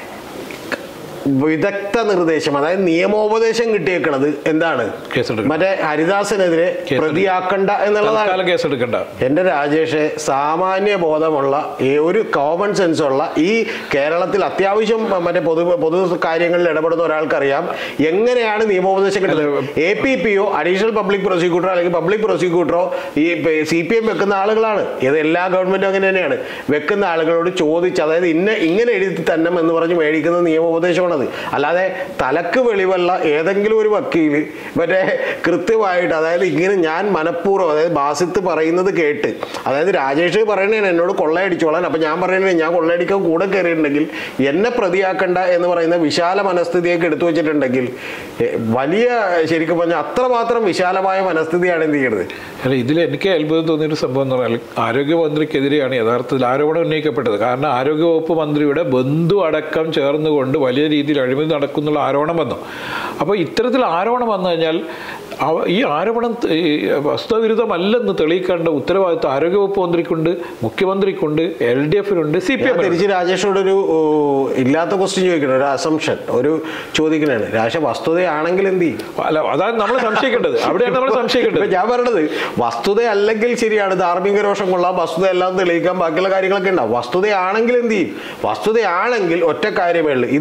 വിദഗ്ധ നിർദ്ദേശം അതായത് നിയമോപദേശം കിട്ടിയേക്കണത് എന്താണ് കേസെടുക്കണം. മറ്റേ ഹരിദാസിനെതിരെ കേസെടുക്കണം. പ്രതിയാക്കണ്ട എന്നുള്ളതാണ് തൽക്കാലം കേസെടുക്കണ്ട എന്റെ രാജേഷ് സാമാന്യ ബോധമുള്ള ഈ ഒരു കോമൺ സെൻസ് ഉള്ള ഈ കേരളത്തിൽ അത്യാവശ്യം മറ്റേ പൊതു പൊതു കാര്യങ്ങളിൽ ഇടപെടുന്ന ഒരാൾക്കറിയാം എങ്ങനെയാണ് നിയമോപദേശം കിട്ടുന്നത് എ പി പിയോ അഡീഷണൽ പബ്ലിക് പ്രോസിക്യൂട്ടറോ അല്ലെങ്കിൽ പബ്ലിക് പ്രോസിക്യൂട്ടറോ ഈ സി പി എം വെക്കുന്ന ആളുകളാണ് ഇത് എല്ലാ ഗവൺമെന്റും അങ്ങനെ തന്നെയാണ് വെക്കുന്ന ആളുകളോട് ചോദിച്ച് അതായത് ഇന്ന ഇങ്ങനെ എഴുതി തന്നെ എന്ന് പറഞ്ഞ് മേടിക്കുന്ന നിയമോപദേശമാണത് അല്ലാതെ തലക്ക് വെളിവല്ല ഏതെങ്കിലും ഒരു വക്കീല് മറ്റേ കൃത്യമായിട്ട് അതായത് ഇങ്ങനെ ഞാൻ മനഃപൂർവ്വം അതായത് ബാസിത്ത് പറയുന്നത് കേട്ട് അതായത് രാജേഷ് പറയണേ എന്നോട് കൊള്ളയടിച്ചോളാൻ അപ്പൊ ഞാൻ പറയണേ ഞാൻ കൊള്ളയടിക്കാൻ കൂടെ കയറിയിട്ടുണ്ടെങ്കിൽ എന്നെ പ്രതിയാക്കണ്ട എന്ന് പറയുന്ന വിശാല മനസ്ഥിതിയൊക്കെ എടുത്തു വെച്ചിട്ടുണ്ടെങ്കിൽ എ, വലിയ ശരിക്കും പറഞ്ഞാൽ അത്രമാത്രം വിശാലമായ മനസ്ഥിതിയാണ് എന്ത് ചെയ്യുന്നത് അല്ല ഇതിൽ എനിക്ക് അത്ഭുതം തോന്നിയൊരു സംഭവം എന്ന് പറഞ്ഞാൽ ആരോഗ്യമന്ത്രിക്കെതിരെയാണ് യഥാർത്ഥത്തിൽ ആരോപണം ഉന്നയിക്കപ്പെട്ടത് കാരണം ആരോഗ്യവകുപ്പ് മന്ത്രിയുടെ ബന്ധു അടക്കം ചേർന്നുകൊണ്ട് വലിയ രീതിയിൽ അഴിമതി നടക്കുന്നുള്ള ആരോപണം വന്നു അപ്പോൾ ഇത്തരത്തിൽ ആരോപണം വന്നു കഴിഞ്ഞാൽ അവ- ഈ ആരോപണം ത- ഈ വസ്തുവിരുദ്ധമല്ലെന്ന് തെളിയിക്കേണ്ട ഉത്തരവാദിത്വം ആരോഗ്യവകുപ്പ് മന്ത്രിക്കുണ്ട് മുഖ്യമന്ത്രിക്കുണ്ട് എൽ ഡി എഫിനുണ്ട് സി പി ഞാൻ എമ്മിനുണ്ട് തിരിച്ച് രാജേഷോടൊരു ഓ, ഇല്ലാത്ത ക്വസ്റ്റ്യൻ ചോദിക്കണം ഒരു അസംഷൻ ഒരു ചോദിക്കണാണ് രാജ വസ്തുതയാണെങ്കിൽ എന്ത് ചെയ്യും അല്ല അതാണ് നമ്മൾ സംശയിക്കേണ്ടത് അവിടെയാണ് നമ്മൾ സംശയിക്കേണ്ടത് ഇപ്പൊ ഞാൻ പറയണത് വസ്തുത അല്ലെങ്കിൽ ശരിയാണ് ധാർമ്മിക രോഷം കൊള്ളാം വസ്തുത എല്ലാം തെളിയിക്കാൻ ബാക്കിയുള്ള കാര്യങ്ങളൊക്കെ ഉണ്ടാവും വസ്തുതയാണെങ്കിൽ എന്ത് ചെയ്യും വസ്തുതയാണെങ്കിൽ ഒറ്റ കാര്യമേ ഉള്ളൂ ഇതിൽ എന്നെ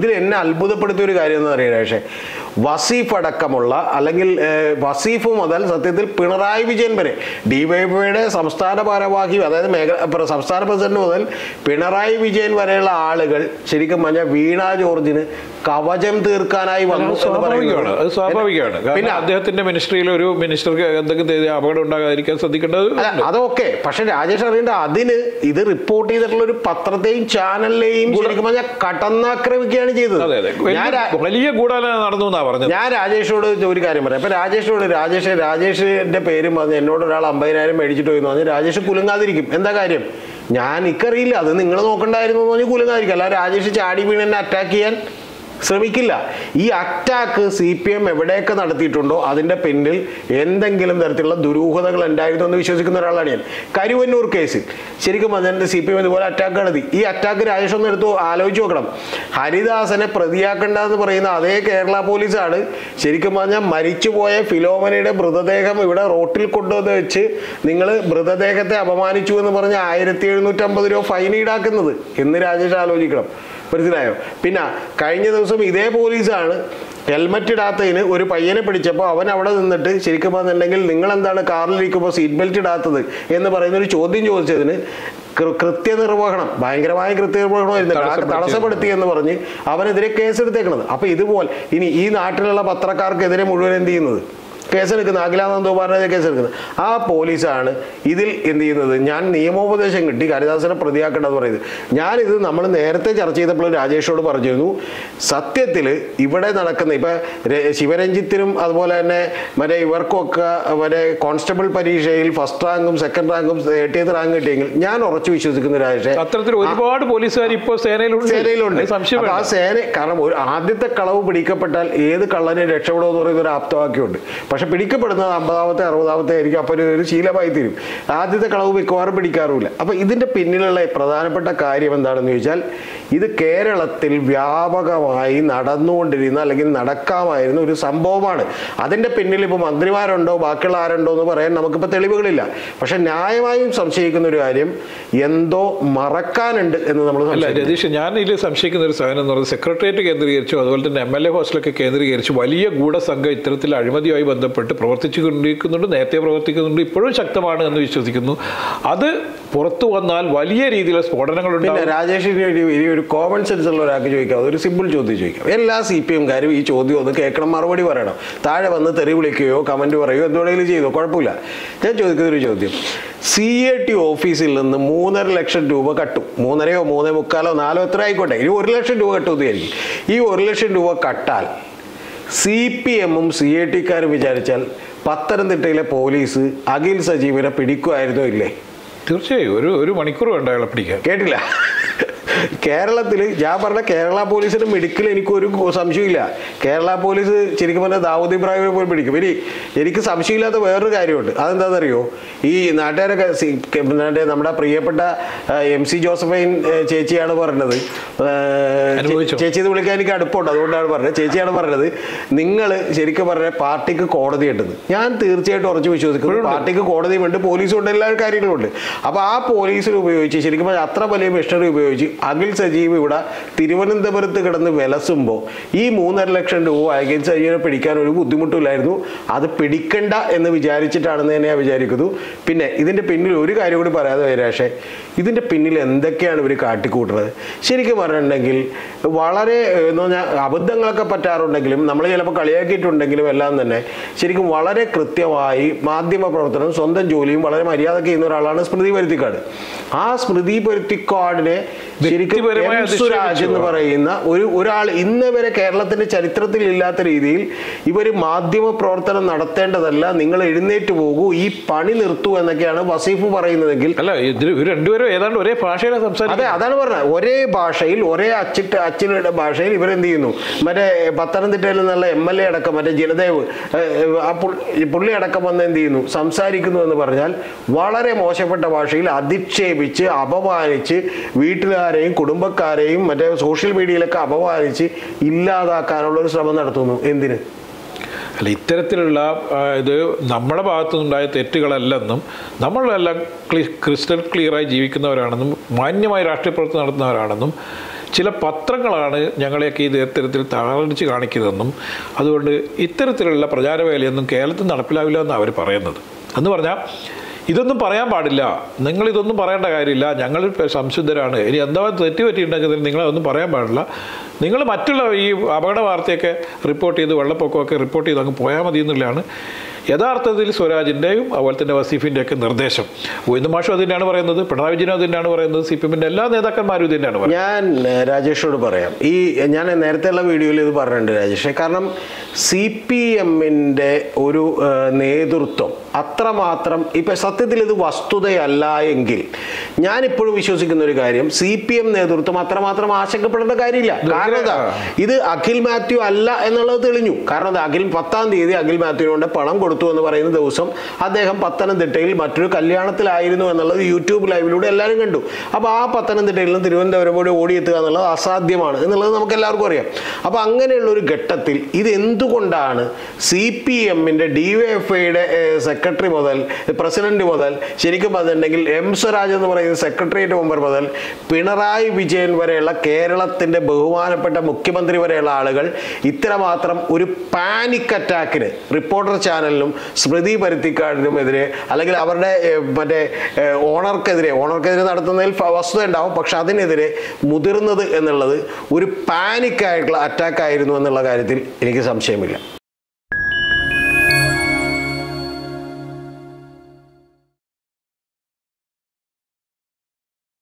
അത്ഭുതപ്പെടുത്തിയ ഒരു കാര്യം എന്ന് പറയുന്നത് പക്ഷേ വസീഫ് അടക്കമുള്ള അല്ലെങ്കിൽ ഏഹ്, വസീഫ് മുതൽ സത്യത്തിൽ പിണറായി വിജയൻ വരെ ഡിവൈഎഫ്ഐയുടെ സംസ്ഥാന ഭാരവാഹി അതായത് മേഖല പ്ര- സംസ്ഥാന പ്രസിഡന്റ് മുതൽ പിണറായി വിജയൻ വരെയുള്ള ആളുകൾ ശരിക്കും പറഞ്ഞാൽ വീണ ജോർജിന് കവചം തീർക്കാനായി വന്നു എന്ന് സ്വാഭാവികമാണ് അത് പറയുന്നത് സ്വാഭാവികമാണ് കാരണം പിന്നെ അദ്ദേഹത്തിന്റെ മിനിസ്ട്രിയിൽ ഒരു മിനിസ്റ്റർക്ക് എന്തെങ്കിലും ചെയ്ത് അപകടം ഉണ്ടാകാതിരിക്കാൻ ശ്രദ്ധിക്കേണ്ടത് അല്ല അതൊക്കെ പക്ഷെ രാജേഷ് അറിയേണ്ട അതിന് ഇത് റിപ്പോർട്ട് ചെയ്തിട്ടുള്ള ഒരു പത്രത്തെയും ചാനലിനെയും ശരിക്കും പറഞ്ഞാൽ കടന്നാക്രമിക്കുകയാണ് ചെയ്തത് അതെ അതെ ഞാൻ രാ- വലിയ- വലിയ ഗൂഢാലോചന നടന്നു എന്നാ പറഞ്ഞത് ഞാൻ രാജേഷോട് ഒരു കാര്യം പറയാം അപ്പൊ രാജേഷോട് രാജേഷ് രാജേഷിന്റെ പേരും പറഞ്ഞ് എന്നോട് ഒരാൾ അമ്പതിനായിരം മേടിച്ചിട്ട് പോയി എന്ന് പറഞ്ഞ് രാജേഷ് കുലുങ്ങാതിരിക്കും എന്താ കാര്യം ഞാൻ എനിക്കറിയില്ല അത് നിങ്ങൾ നോക്കണ്ടായിരുന്നു എന്ന് പറഞ്ഞ് കുലുങ്ങാതിരിക്കും അല്ല രാജേഷ് ചാടി വീണ് എന്നെ അറ്റാക്ക് ചെയ്യാൻ ശ്രമിക്കില്ല ഈ അറ്റാക്ക് സി പി എം എവിടെയൊക്കെ നടത്തിയിട്ടുണ്ടോ അതിന്റെ പിന്നിൽ എന്തെങ്കിലും തരത്തിലുള്ള ദുരൂഹതകൾ ഉണ്ടായിരുന്നു എന്ന് വിശ്വസിക്കുന്ന ഒരാളാണ് ഞാൻ കരുവന്നൂർ കേസിൽ ശരിക്കും അതിന്റെ സി പി എം ഇതുപോലെ അറ്റാക്ക് നടത്തി ഈ അറ്റാക്ക് രാജേഷ് ഒന്ന് എടുത്ത് ആലോചിച്ച് നോക്കണം ഹരിദാസനെ പ്രതിയാക്കണ്ട എന്ന് പറയുന്ന അതേ കേരള പോലീസാണ് ശരിക്കും പറഞ്ഞാൽ മരിച്ചുപോയ ഫിലോമനയുടെ മൃതദേഹം ഇവിടെ റോട്ടിൽ കൊണ്ടുവന്ന് വെച്ച് നിങ്ങൾ മൃതദേഹത്തെ അപമാനിച്ചു എന്ന് പറഞ്ഞ് ആയിരത്തി എഴുന്നൂറ്റമ്പത് രൂപ ഫൈൻ ഈടാക്കുന്നത് എന്ന് രാജേഷ് ആലോചിക്കണം മനസ്സിലായോ പിന്നെ കഴിഞ്ഞ ദിവസം ഇതേ പോലീസാണ് ഹെൽമറ്റ് ഇടാത്തതിന് ഒരു പയ്യനെ പിടിച്ചപ്പോൾ അവൻ അവിടെ നിന്നിട്ട് ശരിക്കും പറഞ്ഞിട്ടുണ്ടെങ്കിൽ നിങ്ങൾ എന്താണ് കാറിലിരിക്കുമ്പോൾ സീറ്റ് ബെൽറ്റ് ഇടാത്തത് എന്ന് പറയുന്ന ഒരു ചോദ്യം ചോദിച്ചതിന് കൃ- കൃത്യനിർവഹണം ഭയങ്കരമായ കൃത്യനിർവഹണമായിരുന്നു തടസ്സപ്പെടുത്തി. തടസ്സപ്പെടുത്തി എന്ന് പറഞ്ഞ് അവനെതിരെ കേസെടുത്തേക്കണത് അപ്പൊ ഇതുപോലെ ഇനി ഈ നാട്ടിലുള്ള പത്രക്കാർക്കെതിരെ മുഴുവൻ എന്ത് ചെയ്യുന്നത് കേസെടുക്കുന്നത് അഖിലാനന്ദകുമാറിനെതിരെ കേസെടുക്കുന്നത് ആ പോലീസാണ് ഇതിൽ എന്ത് ചെയ്യുന്നത് ഞാൻ നിയമോപദേശം കിട്ടി ഹരിദാസനെ പ്രതിയാക്കേണ്ടത് പറയുന്നത് ഞാനിത് നമ്മൾ നേരത്തെ ചർച്ച ചെയ്തപ്പോൾ രാജേഷോട് പറഞ്ഞിരുന്നു സത്യത്തിൽ ഇവിടെ നടക്കുന്ന ഇപ്പൊ ര- ശിവരഞ്ജിത്തിനും അതുപോലെ തന്നെ മറ്റേ ഇവർക്കൊക്കെ മറ്റേ കോൺസ്റ്റബിൾ പരീക്ഷയിൽ ഫസ്റ്റ് റാങ്കും സെക്കൻഡ് റാങ്കും തേർട്ടിയത്ത് റാങ്ക് കിട്ടിയെങ്കിൽ ഞാൻ ഉറച്ചു വിശ്വസിക്കുന്നു രാജേഷേ അത്തരത്തിൽ ഒരുപാട് പോലീസുകാർ ഇപ്പോൾ സേനയിലുണ്ട് സേനയിലുണ്ട് അത് സംശയം അപ്പൊ ആ വേണ്ട. സേന കാരണം ഒരു ആദ്യത്തെ കളവ് പിടിക്കപ്പെട്ടാൽ ഏത് കള്ളനെ രക്ഷപ്പെടും എന്ന് പറയുന്ന ഒരു ആപ്തവാക്യമുണ്ട് പക്ഷെ പിടിക്കപ്പെടുന്നത് അമ്പതാമത്തെ അറുപതാമത്തെ ആയിരിക്കും അപ്പൊ ഒരു- ഒരു ശീലമായി തീരും ആദ്യത്തെ കളവ് മിക്കവാറും പിടിക്കാറുമില്ല അപ്പൊ ഇതിന്റെ പിന്നിലുള്ള പ്രധാനപ്പെട്ട കാര്യം എന്താണെന്ന് ചോദിച്ചാൽ ഇത് കേരളത്തിൽ വ്യാപകമായി നടന്നുകൊണ്ടിരുന്ന അല്ലെങ്കിൽ നടക്കാമായിരുന്ന ഒരു സംഭവമാണ് അതിന്റെ പിന്നിൽ ഇപ്പോൾ മന്ത്രിമാരുണ്ടോ ബാക്കിയുള്ള ആരുണ്ടോ എന്ന് പറയാൻ നമുക്കിപ്പോൾ തെളിവുകളില്ല പക്ഷെ ന്യായമായും സംശയിക്കുന്ന ഒരു കാര്യം എന്തോ മറക്കാനുണ്ട് എന്ന് നമ്മൾ അല്ല സംശയിക്കുന്നു. രതീഷ് ഞാൻ ഇതിൽ സംശയിക്കുന്ന ഒരു സാധനം എന്ന് പറയുന്നത് സെക്രട്ടേറിയറ്റ് കേന്ദ്രീകരിച്ചു അതുപോലെ തന്നെ എം എൽ എ ഹോസ്റ്റലൊക്കെ കേന്ദ്രീകരിച്ച് വലിയ ഗൂഢസംഘം ഇത്തരത്തിൽ അഴിമതിയുമായി ബന്ധപ്പെട്ട് പ്രവർത്തിച്ചു കൊണ്ടിരിക്കുന്നുണ്ട് നേരത്തെ പ്രവർത്തിക്കുന്നുണ്ട് ഇപ്പോഴും ശക്തമാണ് എന്ന് വിശ്വസിക്കുന്നു അത് പുറത്തു വന്നാൽ വലിയ രീതിയിലുള്ള സ്ഫോടനങ്ങൾ പിന്നെ ഉണ്ടാവും രാജേഷ് ഇനി ഒരു ഇനി ഒരു കോമൺ സെൻസ് ഉള്ള ഒരാൾക്ക് ചോദിക്കാം ഒരു സിമ്പിൾ ചോദ്യം ചോദിക്കാം എല്ലാ സി പി എംകാരും ഈ ചോദ്യം ഒന്ന് കേൾക്കണം മറുപടി പറയണം താഴെ വന്ന് തെറി വിളിക്കുകയോ കമന്റ് പറയുകയോ എന്തുവേണമെങ്കിലും ചെയ്തോ കുഴപ്പമില്ല ഞാൻ ചോദിക്കുന്ന ഒരു ചോദ്യം സി എ ടി ഓഫീസിൽ നിന്ന് മൂന്നര ലക്ഷം രൂപ കട്ടും മൂന്നരയോ മൂന്നേ മുക്കാലോ നാലോ എത്ര ആയിക്കോട്ടെ ഇനി ഒരു ലക്ഷം രൂപ കട്ടും വിചാരിക്കും ഈ ഒരു ലക്ഷം രൂപ കട്ടാൽ സി പി എമ്മും സി എ ടിക്കാരും വിചാരിച്ചാൽ പത്തനംതിട്ടയിലെ പോലീസ് അഖിൽ സജീവിനെ പിടിക്കുമായിരുന്നോ ഇല്ലേ തീർച്ചയായും ഒരു ഒരു മണിക്കൂർ വേണ്ട അയാളെ പിടിക്കാൻ കേട്ടില്ല കേരളത്തിൽ ഞാൻ പറഞ്ഞ കേരള പോലീസിന് മെഡിക്കൽ എനിക്കൊരു സംശയമില്ല കേരള പോലീസ് ശരിക്കും പറഞ്ഞാൽ ദാവൂദ് ഇബ്രാഹിമിനെ പോലും പിടിക്കും ഇനി എനിക്ക് സംശയമില്ലാത്ത വേറൊരു കാര്യമുണ്ട് അതെന്താണെന്നറിയോ ഈ നാട്ടുകാരൊക്കെ സി- കെ- മറ്റേ നമ്മുടെ പ്രിയപ്പെട്ട എം സി ജോസഫൈൻ ഏഹ്, ചേച്ചിയാണ് പറഞ്ഞത് ഏഹ്, അനുഭവിച്ചോ? ചേച്ചി എന്ന് വിളിക്കാൻ എനിക്ക് അടുപ്പമുണ്ട് അതുകൊണ്ടാണ് പറഞ്ഞത് ചേച്ചിയാണ് പറഞ്ഞത് നിങ്ങൾ ശരിക്കും പറഞ്ഞ പാർട്ടിക്ക് കോടതി ഉണ്ടെന്ന് ഞാൻ തീർച്ചയായിട്ടും ഉറച്ചു വിശ്വസിക്കുന്നു പാർട്ടിക്ക് കോടതിയുമുണ്ട് പോലീസും ഉണ്ട് എല്ലാ കാര്യങ്ങളുമുണ്ട് അപ്പോൾ ആ പോലീസിനെ ഉപയോഗിച്ച് ശരിക്കും പറഞ്ഞാൽ അത്ര വലിയ മിഷണറി ഉപയോഗിച്ച് അഖിൽ സജീവ് ഇവിടെ തിരുവനന്തപുരത്ത് കിടന്ന് വിലസുമ്പോൾ ഈ മൂന്നര ലക്ഷം രൂപ അഖിൽ സജീവിനെ പിടിക്കാൻ ഒരു ബുദ്ധിമുട്ടില്ലായിരുന്നു അത് പിടിക്കണ്ട എന്ന് വിചാരിച്ചിട്ടാണെന്ന് തന്നെ ഞാൻ വിചാരിക്കുന്നു പിന്നെ ഇതിന്റെ പിന്നിൽ ഒരു കാര്യം കൂടി പറയാതെ വരാശേ ഇതിന്റെ പിന്നിൽ എന്തൊക്കെയാണ് ഇവർ കാട്ടിക്കൂട്ടുന്നത് ശരിക്കും പറഞ്ഞിട്ടുണ്ടെങ്കിൽ വളരെ ഏഹ്, എന്ന് പറഞ്ഞാൽ അബദ്ധങ്ങളൊക്കെ പറ്റാറുണ്ടെങ്കിലും നമ്മൾ ചിലപ്പോൾ കളിയാക്കിയിട്ടുണ്ടെങ്കിലും എല്ലാം തന്നെ ശരിക്കും വളരെ കൃത്യമായി മാധ്യമ പ്രവർത്തനം സ്വന്തം ജോലിയും വളരെ മര്യാദ ചെയ്യുന്ന ഒരാളാണ് സ്മൃതി പരുത്തിക്കാട് ആ സ്മൃതി പരുത്തിക്കാടിനെ ശരിക്കും വ്യക്തിപരമായി എം സുരാജ് എന്ന് അധിക്ഷേപിച്ചു. പറയുന്ന ഒരു ഒരാൾ ഇന്ന് വരെ കേരളത്തിന്റെ ചരിത്രത്തിൽ ഇല്ലാത്ത രീതിയിൽ ഇവർ മാധ്യമ പ്രവർത്തനം നടത്തേണ്ടതല്ല നിങ്ങൾ എഴുന്നേറ്റ് പോകൂ ഈ പണി നിർത്തൂ എന്നൊക്കെയാണ് വസീഫ് പറയുന്നതെങ്കിൽ അല്ല ഇതിൽ ഇവർ രണ്ടുപേരും ഏതാണ്ട് ഒരേ ഭാഷയിലാണ് അതെ സംസാരിക്കുന്നത് അതാണ് പറഞ്ഞത് ഒരേ ഭാഷയിൽ ഒരേ അച്ചിട്ട് അച്ചിയുടെ ഭാഷയിൽ ഇവരെന്ത് ചെയ്യുന്നു മറ്റേ പത്തനംതിട്ടയിൽ നിന്നുള്ള എം എൽ എ അടക്കം മറ്റേ ജനദേവ് ഏഹ്, ആ പുൾ- ഈ പുള്ളി അടക്കം വന്ന് എന്ത് ചെയ്യുന്നു സംസാരിക്കുന്നു എന്ന് പറഞ്ഞാൽ വളരെ മോശപ്പെട്ട ഭാഷയിൽ അധിക്ഷേപിച്ച് അപമാനിച്ച് വീട്ടുകാരെയും കുടുംബക്കാരെയും മറ്റേ സോഷ്യൽ മീഡിയയിലൊക്കെ അപമാനിച്ച് ഇല്ലാതാക്കാനുള്ള ഒരു ശ്രമം നടത്തുന്നു എന്തിന് അല്ല ഇത്തരത്തിലുള്ള ആ, ഇത് നമ്മുടെ ഭാഗത്തുനിന്നുണ്ടായ തെറ്റുകളല്ലെന്നും നമ്മളെല്ലാം ക്ലി ക്രിസ്റ്റൽ ക്ലിയറായി ജീവിക്കുന്നവരാണെന്നും മാന്യമായി രാഷ്ട്രീയ പ്രവർത്തനം നടത്തുന്നവരാണെന്നും ചില പത്രങ്ങളാണ് ഞങ്ങളെയൊക്കെ ഈ ഇത്തരത്തിൽ തളർച്ച് കാണിക്കുന്നതെന്നും അതുകൊണ്ട് ഇത്തരത്തിലുള്ള പ്രചാരവേലയൊന്നും കേരളത്തിൽ നടപ്പിലാവില്ല എന്നാണ് അവർ പറയുന്നത് എന്ന് പറഞ്ഞാൽ ഇതൊന്നും പറയാൻ പാടില്ല നിങ്ങൾ ഇതൊന്നും പറയേണ്ട കാര്യമില്ല ഞങ്ങൾ ഇപ്പം സംശുദ്ധരാണ് ഇനി എന്താ തെറ്റ് പറ്റിയിട്ടുണ്ടെങ്കിൽ നിങ്ങളതൊന്നും പറയാൻ പാടില്ല നിങ്ങൾ മറ്റുള്ള ഈ അപകട വാർത്തയൊക്കെ റിപ്പോർട്ട് ചെയ്ത് വെള്ളപ്പൊക്കമൊക്കെ റിപ്പോർട്ട് ചെയ്ത് അങ്ങ് പോയാൽ മതി എന്നുള്ളതാണ് യഥാർത്ഥത്തിൽ സ്വരാജിൻ്റെയും അതുപോലെ തന്നെ വസീഫിൻ്റെ ഒക്കെ നിർദ്ദേശം ഗോവിന്ദ മാഷും അത് തന്നെയാണ് പറയുന്നത് പിണറായി വിജയനും അത് തന്നെയാണ് പറയുന്നത് സി പി എമ്മിൻ്റെ എല്ലാ നേതാക്കന്മാരും ഇത് തന്നെയാണ് പറയുന്നത് ഞാൻ ഏഹ്, രാജേഷോട് പറയാം ഈ ഞാൻ നേരത്തെയുള്ള വീഡിയോയിൽ ഇത് പറഞ്ഞിട്ടുണ്ട് രാജേഷ് കാരണം സി പി എമ്മിൻ്റെ ഒരു ഏഹ്, നേതൃത്വം അത്രമാത്രം ഇപ്പം സത്യത്തിൽ ഇത് വസ്തുതയല്ല എങ്കിൽ ഞാനിപ്പോഴും വിശ്വസിക്കുന്ന ഒരു കാര്യം സി പി എം നേതൃത്വം അത്രമാത്രം ആശങ്കപ്പെടേണ്ട കാര്യമില്ല കാരണം എന്താ ഇത് അഖിൽ മാത്യു അല്ല എന്നുള്ളത് തെളിഞ്ഞു കാരണം എന്താ അഖിൽ പത്താം തീയതി അഖിൽ മാത്യുവിനോട് പണം കൊടുത്തു എന്ന് പറയുന്ന ദിവസം അദ്ദേഹം പത്തനംതിട്ടയിൽ മറ്റൊരു കല്യാണത്തിലായിരുന്നു എന്നുള്ളത് യൂട്യൂബ് ലൈവിലൂടെ എല്ലാവരും കണ്ടു അപ്പോൾ ആ പത്തനംതിട്ടയിൽ നിന്ന് തിരുവനന്തപുരം കൂടി ഓടിയെത്തുക എന്നുള്ളത് അസാധ്യമാണ് എന്നുള്ളത് നമുക്ക് എല്ലാവർക്കും അറിയാം അപ്പോൾ അങ്ങനെയുള്ള ഒരു ഘട്ടത്തിൽ ഇത് എന്തുകൊണ്ടാണ് സി പി എമ്മിൻ്റെ ഡി വൈ എഫ് ഐയുടെ സെക്രട്ടറി മുതൽ പ്രസിഡന്റ് മുതൽ ശരിക്കും പറഞ്ഞിട്ടുണ്ടെങ്കിൽ എം സ്വരാജ് എന്ന് പറയുന്ന സെക്രട്ടേറിയറ്റ് മെമ്പർ മുതൽ പിണറായി വിജയൻ വരെയുള്ള കേരളത്തിൻ്റെ ബഹുമാനപ്പെട്ട മുഖ്യമന്ത്രി വരെയുള്ള ആളുകൾ ഇത്രമാത്രം ഒരു പാനിക് അറ്റാക്കിന് റിപ്പോർട്ടർ ചാനലിനും സ്മൃതി പരുത്തിക്കാടിനുമെതിരെ അല്ലെങ്കിൽ അവരുടെ ഏഹ്, മറ്റേ ഏഹ്, ഓണർക്കെതിരെ ഓണർക്കെതിരെ നടത്തുന്നതിൽ ഫ- വസ്തുത ഉണ്ടാവും പക്ഷെ അതിനെതിരെ മുതിർന്നത് എന്നുള്ളത് ഒരു പാനിക് ആയിട്ടുള്ള അറ്റാക്ക് ആയിരുന്നു എന്നുള്ള കാര്യത്തിൽ എനിക്ക് സംശയമില്ല